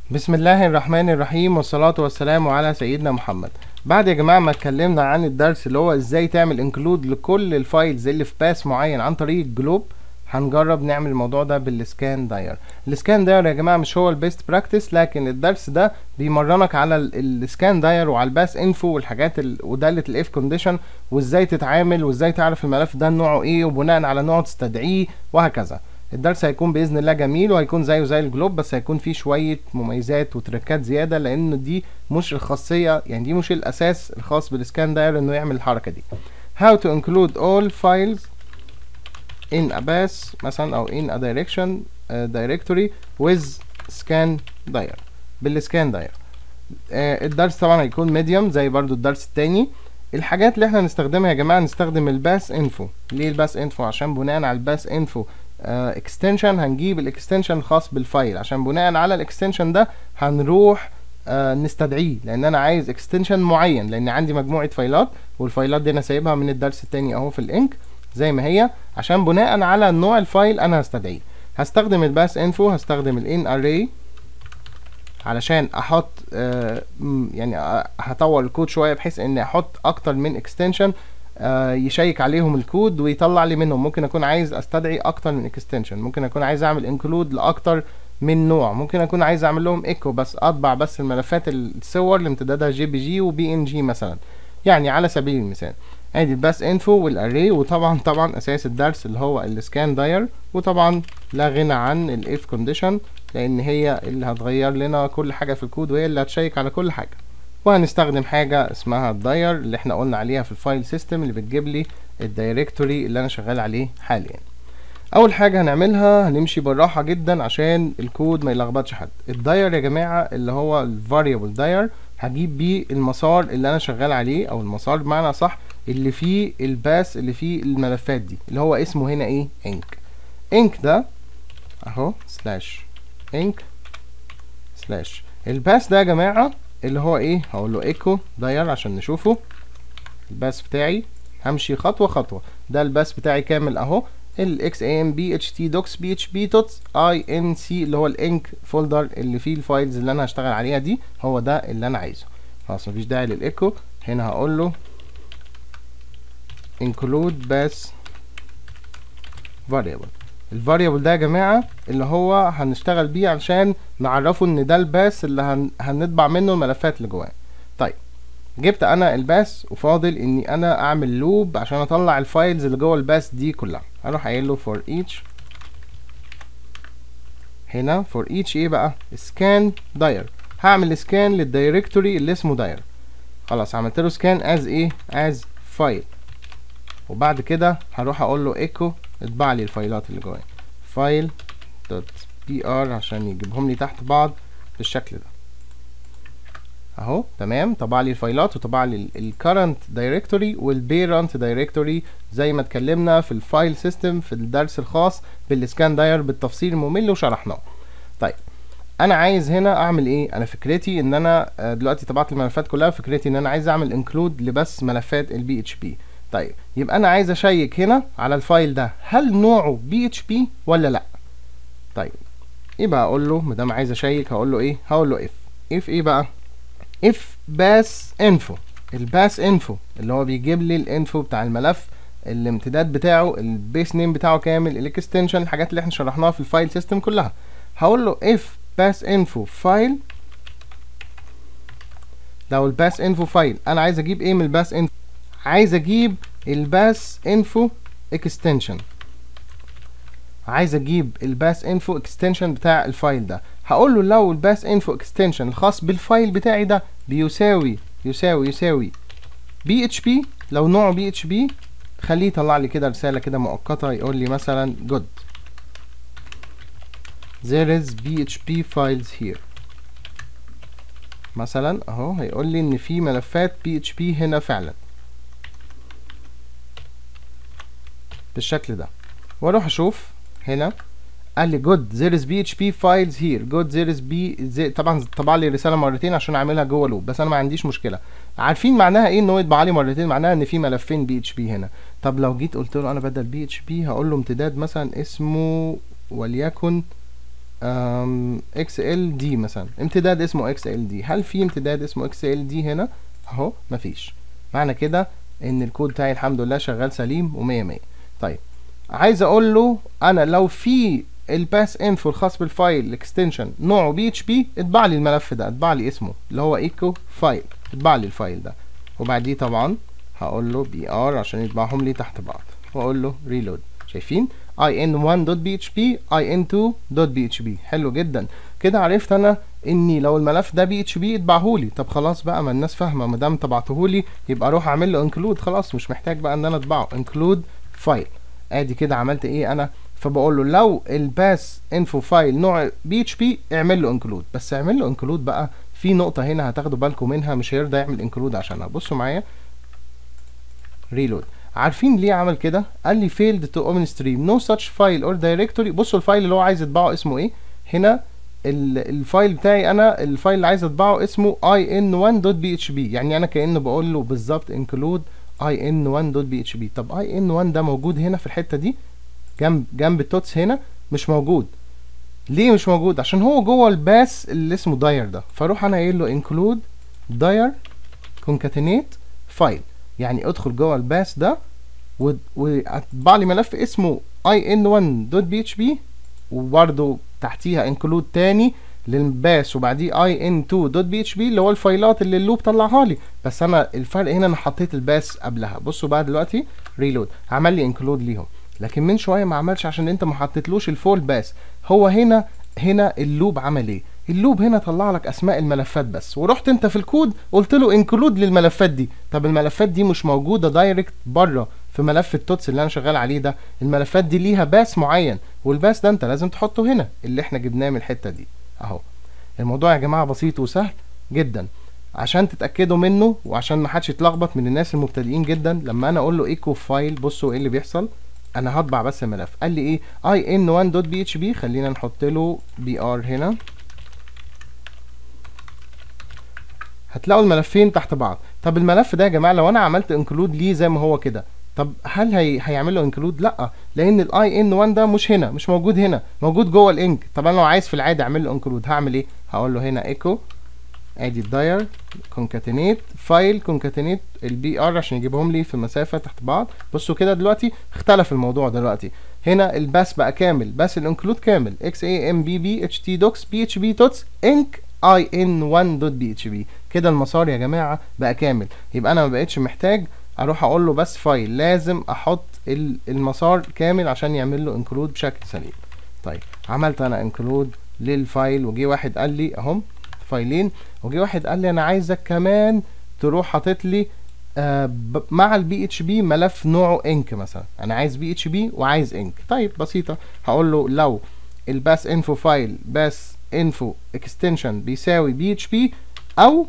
بسم الله الرحمن الرحيم والصلاة والسلام على سيدنا محمد بعد يا جماعة ما اتكلمنا عن الدرس اللي هو ازاي تعمل انكلود لكل الفايلز اللي في باس معين عن طريق الجلوب هنجرب نعمل الموضوع ده بالسكان داير السكان داير يا جماعة مش هو البيست براكتس لكن الدرس ده بيمرنك على السكان داير وعلى الباس انفو والحاجات ال... ودالة الاف كونديشن وازاي تتعامل وازاي تعرف الملف ده نوعه ايه وبناء على نوعه تستدعيه وهكذا الدرس هيكون باذن الله جميل وهيكون زيه زي الجلوب بس هيكون فيه شويه مميزات وتركات زياده لان دي مش الخاصيه يعني دي مش الاساس الخاص بالسكان داير انه يعمل الحركه دي how to include all files in a path مثلا او in a direction uh, directory with scan dier بالسكان داير آه الدرس طبعا هيكون ميديوم زي برضو الدرس التاني الحاجات اللي احنا نستخدمها يا جماعه نستخدم الباس انفو ليه الباس انفو عشان بناء على الباس انفو اكستنشن uh, هنجيب الاكستنشن الخاص بالفايل عشان بناء على الاكستنشن ده هنروح uh, نستدعيه لان انا عايز اكستنشن معين لان عندي مجموعه فايلات والفايلات دي انا سايبها من الدرس التاني اهو في اللينك زي ما هي عشان بناء على نوع الفايل انا هستدعيه هستخدم الباس انفو هستخدم الان اري علشان احط uh, يعني هطور الكود شويه بحيث اني احط اكتر من اكستنشن آه يشيك عليهم الكود ويطلع لي منهم ممكن اكون عايز استدعي اكتر من اكستنشن ممكن اكون عايز اعمل انكلود لاكتر من نوع ممكن اكون عايز اعمل لهم ايكو بس اطبع بس الملفات الصور اللي امتدادها جي بي جي وبي ان جي مثلا يعني على سبيل المثال ادي الباس انفو والاري وطبعا طبعا اساس الدرس اللي هو السكان داير وطبعا لا غنى عن الاف كونديشن لان هي اللي هتغير لنا كل حاجه في الكود وهي اللي هتشيك على كل حاجه وهنستخدم حاجة اسمها الداير اللي احنا قلنا عليها في الفايل سيستم اللي بتجيب لي الدايركتوري اللي انا شغال عليه حاليا اول حاجة هنعملها هنمشي بالراحة جدا عشان الكود ما يلخبطش حد الداير يا جماعة اللي هو الفاريبل داير هجيب بيه المسار اللي انا شغال عليه او المسار بمعنى صح اللي فيه الباس اللي فيه الملفات دي اللي هو اسمه هنا ايه انك انك ده اهو سلاش انك سلاش الباس ده يا جماعه اللي هو ايه هقول له ايكو داير عشان نشوفه الباس بتاعي همشي خطوه خطوه ده الباس بتاعي كامل اهو الاكس اي ام بي اتش تي دوكس بي اتش بي توتس اي ان سي اللي هو الانك فولدر اللي فيه الفايلز اللي انا هشتغل عليها دي هو ده اللي انا عايزه خلاص مفيش داعي للايكو هنا هقول له include bass variable الفاريبل ده يا جماعه اللي هو هنشتغل بيه علشان نعرفه ان ده الباس اللي هن... هنطبع منه الملفات اللي جواه طيب جبت انا الباس وفاضل اني انا اعمل لوب عشان اطلع الفايلز اللي جوه الباس دي كلها اروح قايل له for each هنا for each ايه بقى scan داير هعمل سكان للدايركتوري اللي اسمه داير خلاص عملت له سكان از ايه از فايل وبعد كده هروح اقول له ايكو اطبع لي الفايلات اللي جوايا فايل دوت بي ار عشان يجيبهم لي تحت بعض بالشكل ده اهو تمام طبع لي الفايلات وطبع لي الكرنت دايركتوري والبيرنت دايركتوري زي ما اتكلمنا في الفايل سيستم في الدرس الخاص بالسكان داير بالتفصيل الممل وشرحناه طيب انا عايز هنا اعمل ايه انا فكرتي ان انا دلوقتي طبعت الملفات كلها فكرتي ان انا عايز اعمل انكلود لبس ملفات البي اتش بي طيب يبقى انا عايز اشيك هنا على الفايل ده هل نوعه بي اتش بي ولا لا طيب يبقى اقول له ما دام عايز اشيك هقول له ايه هقول له اف اف ايه بقى اف باس انفو الباس انفو اللي هو بيجيب لي الانفو بتاع الملف الامتداد بتاعه البيس نيم بتاعه كامل الاكستنشن الحاجات اللي احنا شرحناها في الفايل سيستم كلها هقول له اف باس انفو فايل لو الباس انفو فايل انا عايز اجيب ايه من الباس انفو عايز اجيب الباس انفو اكستنشن عايز اجيب الباس انفو اكستنشن بتاع الفايل ده هقول له لو الباس انفو اكستنشن الخاص بالفايل بتاعي ده بيساوي يساوي يساوي بي اتش بي لو نوعه بي اتش بي خليه يطلع لي كده رساله كده مؤقته يقول لي مثلا good there is php files here مثلا اهو هيقول لي ان في ملفات PHP هنا فعلا بالشكل ده واروح اشوف هنا قال لي good there is PHP files here good there is B زي طبعا طبع لي رساله مرتين عشان اعملها جوه لوب بس انا ما عنديش مشكله عارفين معناها ايه ان هو يطبع لي مرتين معناها ان في ملفين بي اتش بي هنا طب لو جيت قلت له انا بدل بي اتش بي هقول له امتداد مثلا اسمه وليكن اكس ال دي مثلا امتداد اسمه اكس ال دي هل في امتداد اسمه اكس ال دي هنا اهو مفيش معنى كده ان الكود بتاعي الحمد لله شغال سليم ومية مية طيب عايز اقول له انا لو في الباس انفو الخاص بالفايل الاكستنشن نوعه بي اتش بي اطبع لي الملف ده اطبع لي اسمه اللي هو ايكو فايل اطبع لي الفايل ده وبعديه طبعا هقول له بي ار عشان يطبعهم لي تحت بعض واقول له ريلود شايفين in1.php in2.php حلو جدا كده عرفت انا اني لو الملف ده بي اتش بي اطبعهولي طب خلاص بقى ما الناس فاهمه ما دام طبعتهولي يبقى اروح اعمل له انكلود خلاص مش محتاج بقى ان انا اطبعه انكلود فايل ادي كده عملت ايه انا فبقول له لو الباس انفو فايل نوع بي اتش بي اعمل له انكلود بس اعمل له انكلود بقى في نقطه هنا هتاخدوا بالكم منها مش هيرضى يعمل انكلود عشانها بصوا معايا ريلود عارفين ليه عمل كده قال لي failed to open stream no such file or directory بصوا الفايل اللي هو عايز يطبعه اسمه ايه هنا الفايل بتاعي انا الفايل اللي عايز اطبعه اسمه in1.php يعني انا كانه بقول له بالظبط include in1.php طب in1 ده موجود هنا في الحته دي جنب جنب التوتس هنا مش موجود ليه مش موجود عشان هو جوه الباس اللي اسمه داير ده فاروح انا قايل له include داير concatenate فايل يعني ادخل جوه الباس ده واتبع لي ملف اسمه in1.php وبرده تحتيها انكلود تاني للباس وبعديه in2.php اللي هو الفايلات اللي اللوب طلعها لي بس انا الفرق هنا انا حطيت الباس قبلها بصوا بقى دلوقتي ريلود عمل لي انكلود ليهم لكن من شويه ما عملش عشان انت ما حطيتلوش الفول باس هو هنا هنا اللوب عمل ايه اللوب هنا طلع لك اسماء الملفات بس ورحت انت في الكود قلت له انكلود للملفات دي طب الملفات دي مش موجوده دايركت بره في ملف التوتس اللي انا شغال عليه ده الملفات دي ليها باس معين والباس ده انت لازم تحطه هنا اللي احنا جبناه من الحته دي اهو الموضوع يا جماعه بسيط وسهل جدا عشان تتاكدوا منه وعشان ما حدش يتلخبط من الناس المبتدئين جدا لما انا اقول له ايكو فايل بصوا ايه اللي بيحصل انا هطبع بس الملف قال لي ايه in1.php خلينا نحط له بي ار هنا هتلاقوا الملفين تحت بعض طب الملف ده يا جماعه لو انا عملت انكلود ليه زي ما هو كده طب هل هي... هيعمل له انكلود لا لان الاي ان 1 ده مش هنا مش موجود هنا موجود جوه الانك طب انا لو عايز في العادي اعمل له انكلود هعمل ايه هقول له هنا ايكو ادي الداير كونكاتينيت فايل كونكاتينيت البي ار عشان يجيبهم لي في مسافه تحت بعض بصوا كده دلوقتي اختلف الموضوع دلوقتي هنا الباس بقى كامل باس الانكلود كامل اكس اي ام بي بي اتش تي دوكس بي اتش بي توتس انك in1.php كده المسار يا جماعه بقى كامل يبقى انا ما بقتش محتاج اروح اقول له بس فايل لازم احط المسار كامل عشان يعمل له انكلود بشكل سليم طيب عملت انا انكلود للفايل وجي واحد قال لي اهم فايلين وجي واحد قال لي انا عايزك كمان تروح حاطط لي آه مع البي اتش بي ملف نوعه انك مثلا انا عايز بي اتش بي وعايز انك طيب بسيطه هقول له لو الباس انفو فايل باس انفو اكستنشن بيساوي بي اتش بي او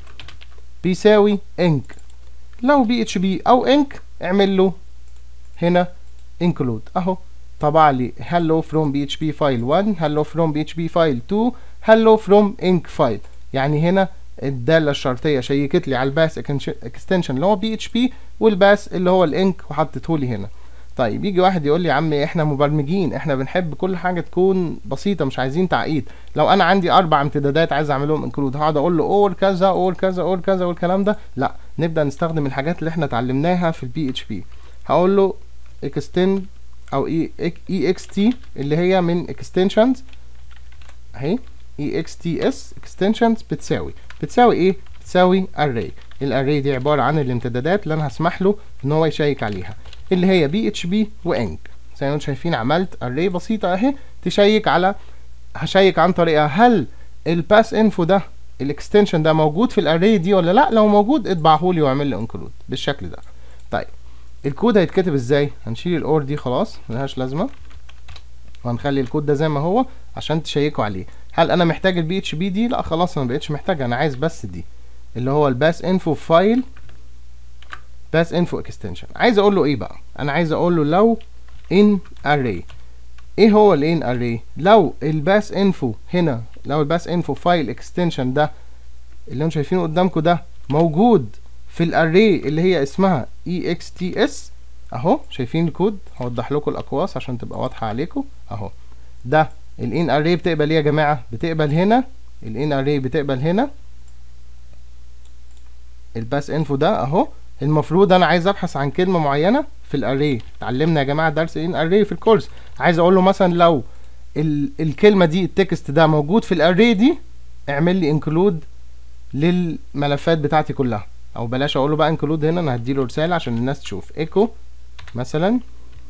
بيساوي انك لو بي اتش بي او انك اعمل له هنا انكلود اهو طبع لي hello from php file 1 hello from php file 2 hello from انك file يعني هنا الداله الشرطيه شيكت لي على الباس اكستنشن اللي هو بي اتش بي والباس اللي هو الانك وحطيته لي هنا طيب يجي واحد يقول لي يا عم احنا مبرمجين احنا بنحب كل حاجه تكون بسيطه مش عايزين تعقيد لو انا عندي اربع امتدادات عايز اعمل لهم انكلود هقعد اقول له اور كذا اور كذا اور كذا والكلام ده لا نبدا نستخدم الحاجات اللي احنا اتعلمناها في البي اتش بي هقول له extend او اي اي اكس تي اللي هي من extensions اهي اي اكس تي اس extensions بتساوي بتساوي ايه بتساوي array الاري دي عباره عن الامتدادات اللي انا هسمح له ان هو يشيك عليها اللي هي بي اتش بي وانك زي ما انتم شايفين عملت اري بسيطه اهي تشيك على هشيك عن طريقها هل الباس انفو ده الاكستنشن ده موجود في الاري دي ولا لا لو موجود اطبعه لي واعمل لي انكلود بالشكل ده طيب الكود هيتكتب ازاي هنشيل الاور دي خلاص ملهاش لازمه وهنخلي الكود ده زي ما هو عشان تشيكوا عليه هل انا محتاج البي اتش بي دي لا خلاص انا مبقتش محتاج انا عايز بس دي اللي هو الباس انفو فايل باس انفو اكستنشن عايز اقول له ايه بقى انا عايز اقول له لو ان array ايه هو الان array لو الباس انفو هنا لو الباس انفو فايل اكستنشن ده اللي انتم شايفينه قدامكم ده موجود في الاري اللي هي اسمها exts اهو شايفين الكود هوضح لكم الاقواس عشان تبقى واضحه عليكم اهو ده الان اري بتقبل ايه يا جماعه بتقبل هنا الان اري بتقبل هنا الباس انفو ده اهو المفروض انا عايز ابحث عن كلمه معينه في الاري اتعلمنا يا جماعه درس ان اري في الكورس عايز اقول له مثلا لو ال الكلمه دي التكست ده موجود في الاري دي اعمل لي انكلود للملفات بتاعتي كلها او بلاش اقول له بقى انكلود هنا انا هديله رساله عشان الناس تشوف ايكو مثلا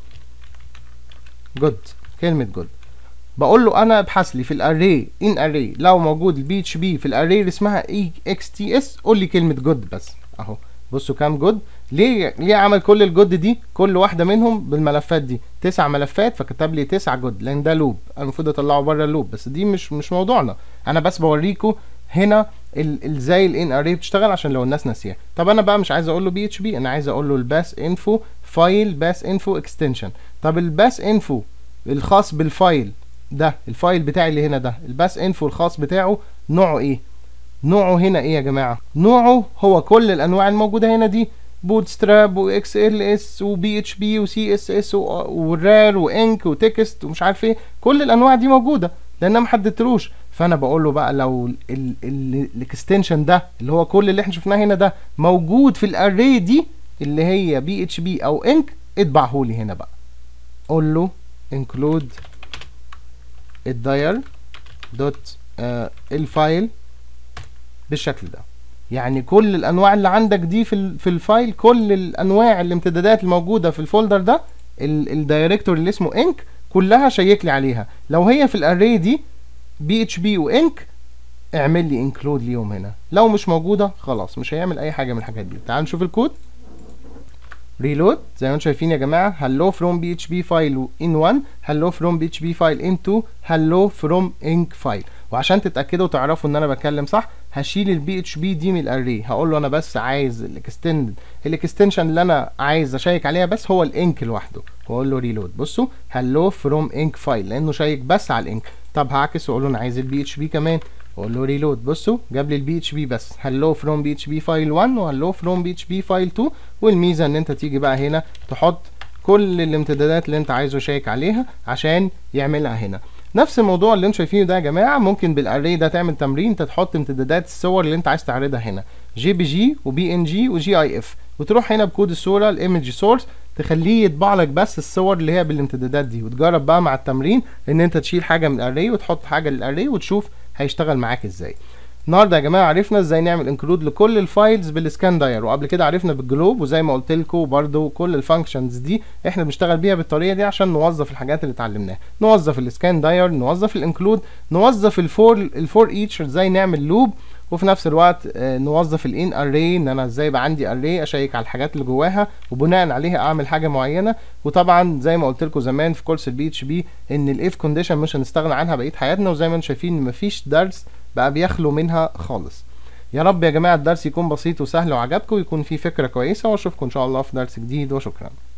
جود كلمه جود بقول له انا ابحث لي في الاري ان اري لو موجود البي اتش بي في الاري اللي اسمها اي اكس تي اس قول لي كلمه جود بس اهو بصوا كام جود ليه ليه عمل كل الجود دي كل واحده منهم بالملفات دي تسع ملفات فكتب لي تسع جود لان ده لوب انا المفروض اطلعه بره اللوب بس دي مش مش موضوعنا انا بس بوريكم هنا ازاي الان اري بتشتغل عشان لو الناس ناسيها طب انا بقى مش عايز اقول له بي اتش بي انا عايز اقول له الباس انفو فايل باس انفو اكستنشن طب الباس انفو الخاص بالفايل ده الفايل بتاعي اللي هنا ده الباس انفو الخاص بتاعه نوعه ايه نوعه هنا ايه يا جماعه نوعه هو كل الانواع الموجوده هنا دي بوت ستراب واكس ال اس وبي اتش بي وسي اس اس والرار وانك وتكست ومش عارف ايه كل الانواع دي موجوده لان انا ما حددتلوش فانا بقول له بقى لو الاكستنشن ده اللي هو كل اللي احنا شفناه هنا ده موجود في الاري دي اللي هي بي اتش بي او انك اطبعه لي هنا بقى قول له انكلود الداير دوت آه الفايل بالشكل ده يعني كل الانواع اللي عندك دي في في الفايل كل الانواع الامتدادات الموجوده في الفولدر ده الدايركتور اللي اسمه انك كلها شيك لي عليها لو هي في الاري دي بي اتش بي وانك اعمل لي انكلود ليهم هنا لو مش موجوده خلاص مش هيعمل اي حاجه من الحاجات دي تعالوا نشوف الكود ريلود زي ما انتم شايفين يا جماعه hello from php file in 1 hello from php file in 2 hello from inc file وعشان تتاكدوا وتعرفوا ان انا بتكلم صح هشيل البي اتش بي دي من الاري هقول له انا بس عايز الاكستند الاكستنشن اللي انا عايز اشيك عليها بس هو الانك لوحده واقول له ريلود بصوا hello from inc file لانه شيك بس على الانك طب هعكس واقول له انا عايز البي اتش بي كمان اقول له ريلود بصوا جاب لي البي اتش بي بس هلو فروم بي اتش بي فايل 1 وهلو فروم بي اتش بي فايل 2 والميزه ان انت تيجي بقى هنا تحط كل الامتدادات اللي انت عايزه شيك عليها عشان يعملها هنا نفس الموضوع اللي انتم شايفينه ده يا جماعه ممكن بالاري ده تعمل تمرين انت تحط امتدادات الصور اللي انت عايز تعرضها هنا جي بي جي وبي ان جي وجي اي اف وتروح هنا بكود الصوره الايمج سورس تخليه يطبع لك بس الصور اللي هي بالامتدادات دي وتجرب بقى مع التمرين ان انت تشيل حاجه من الاري وتحط حاجه للاري وتشوف هيشتغل معاك ازاي النهارده يا جماعه عرفنا ازاي نعمل انكلود لكل الفايلز بالسكان داير وقبل كده عرفنا بالجلوب وزي ما قلت لكم برده كل الفانكشنز دي احنا بنشتغل بيها بالطريقه دي عشان نوظف الحاجات اللي اتعلمناها نوظف السكان داير نوظف الانكلود نوظف الفور الفور ايتش ازاي نعمل لوب وفي نفس الوقت نوظف الان اري ان انا ازاي يبقى عندي اري اشيك على الحاجات اللي جواها وبناء عليها اعمل حاجه معينه وطبعا زي ما قلت لكم زمان في كورس البي اتش بي ان الاف كونديشن مش هنستغنى عنها بقيه حياتنا وزي ما انتم شايفين مفيش درس بقى بيخلو منها خالص يا رب يا جماعه الدرس يكون بسيط وسهل وعجبكم ويكون فيه فكره كويسه واشوفكم ان شاء الله في درس جديد وشكرا